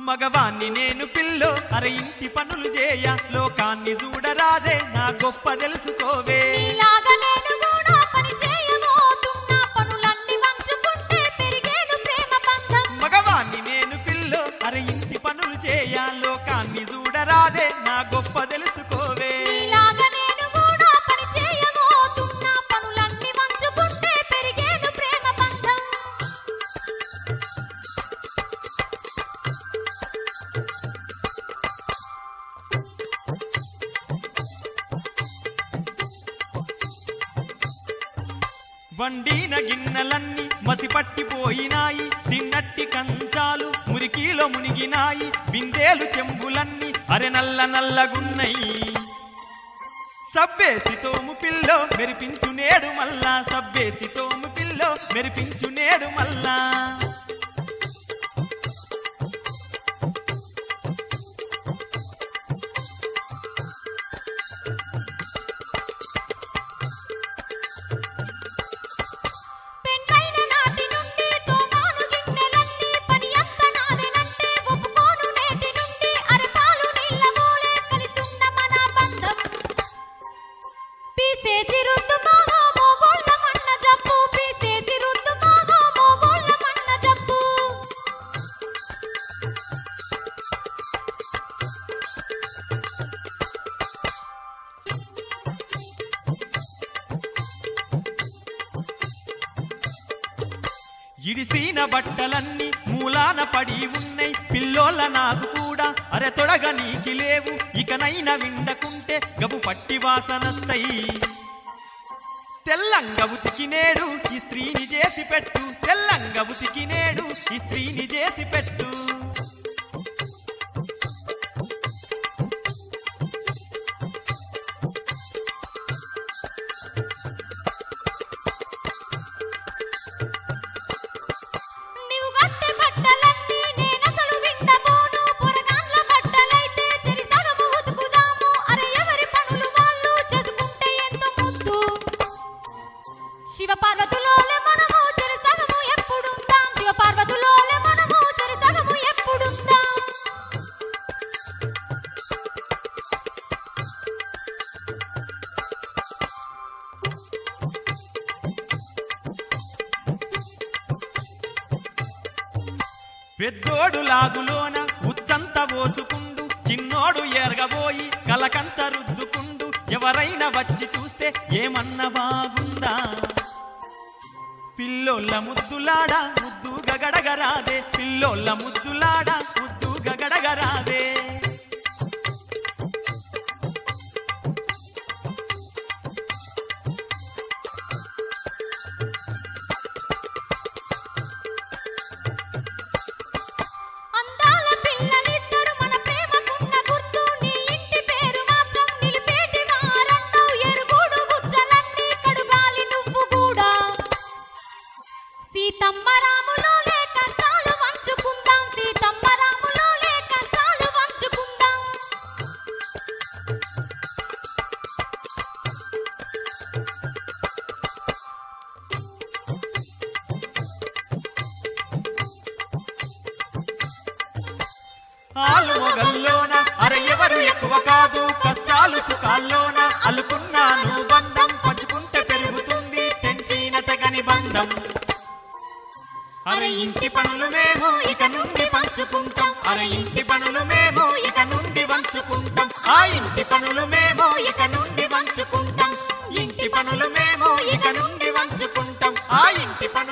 మగవాణ్ణి నేను పిల్లో అరే ఇంటి పనులు చేయ లోకాన్ని చూడరాదే నా గొప్ప తెలుసుకోవే నీలాగా నేను కూడా పని చేయబోతున్నా పనులన్నీ వంచుకుంటే పెరిగేను ప్రేమ బంధం మగవాణ్ణి నేను పిల్లో అరే ఇంటి పనులు చేయ లోకాన్ని చూడరాదే నా గొప్ప తెలుసుకోవే నీలాగా నేను కూడా పని చేయబోతున్నా పనులన్నీ వంచుకుంటే పెరిగేను ప్రేమ బంధం వండిన గిన్నెలన్నీ మసిపట్టిపోయినాయి తిన్నట్టి కంచాలు మురికిలో మునిగినాయి బిందేలు చెంబులన్నీ అరె నల్ల నల్లగున్నయి సబ్బేసి తోము పిల్లో మెరిపించు నేడు మల్లా సబ్బేసి తోము పిల్లో మెరిపించు నేడు మల్లా పెండ్లైన నాటి నుండి తోమాను గిన్నెలన్నీ పని అంత నాదేనంటే ఒప్పుకోను నేటి నుండి అరపాలు నీళ్ళ మోలే కలిసున్న మన బంధం పీసేసి రుద్దు మావో మోగోళ్ళ మన్న జబ్బు పీసేసి రుద్దు మావో మోగోళ్ళ మన్న జబ్బు ఇడిసిన బట్టలన్నీ మూలాన పడి ఉన్నాయి పిల్లోళ్ళ నాకు కూడా అరె తొడగ నీకి లేవు ఇకనైనా విండకుంటే గబు పట్టి వాసనస్తాయి తెల్లంగ ఉతికి నేడు ఈ స్త్రీని చేసి పెట్టు తెల్లంగ ఉతికి నేడు ఈ స్త్రీని చేసి పెట్టు నీవు గట్టె బట్టలన్నీ నేనసలు విండబోను పొరగాన్ల బట్టలైతే చెరి సగము ఉతుకుదాము అరే ఎవరి పనులు వాళ్ళు చదువుకుంటే ఎంత ముద్దు శివ పార్వతులోలే మనము చెరి సగము ఎప్పుడుందాం శివ పార్వతులోలే మనము చెరి సగము ఎప్పుడుందాం పెద్దోడు లాగులోన ఉచ్చంత పోసుకుండు చిన్నోడు ఎరగబోయి కలకంత రుద్దుకుండు ఎవరైనా వచ్చి చూస్తే ఏమన్నా బాగుందా పిల్లోళ్ళ ముద్దులాడ ముద్దు గగడగరాదే పిల్లోళ్ళ ముద్దులాడ ముద్దు గగడగరాదే అందాల పిల్లలిద్దరు మన ప్రేమకున్న గుర్తు నీ ఇంటి పేరు మాత్రం నిలిపేటి వారంటావు ఎరుగుడు బుచ్చలన్నీ కడుగాలి నువ్వు కూడా సీతమ్మ రాములోలే కష్టాలు వంచుకుందాం సీతమ్మ రాములోలే కష్టాలు వంచుకుందాం ఆలు మొగల్లోన అరే ఎవరు ఎక్కువ కాదు కష్టాలు సుఖాల్లోన అల్లుకున్నాను బంధం పంచుకుంటే పెరుగుతుంది తెంచిన తగని బంధం అరే ఇంటి పనులు మేము ఇక నుండి పంచుకుంటాం అరే ఇంటి పనులు మేము ఇక నుండి పంచుకుంటాం ఆ ఇంటి పనులు మేము ఇక నుండి పంచుకుంటాం ఇంటి పనులు మేము ఇక నుండి పంచుకుంటాం ఆ ఇంటి పనులు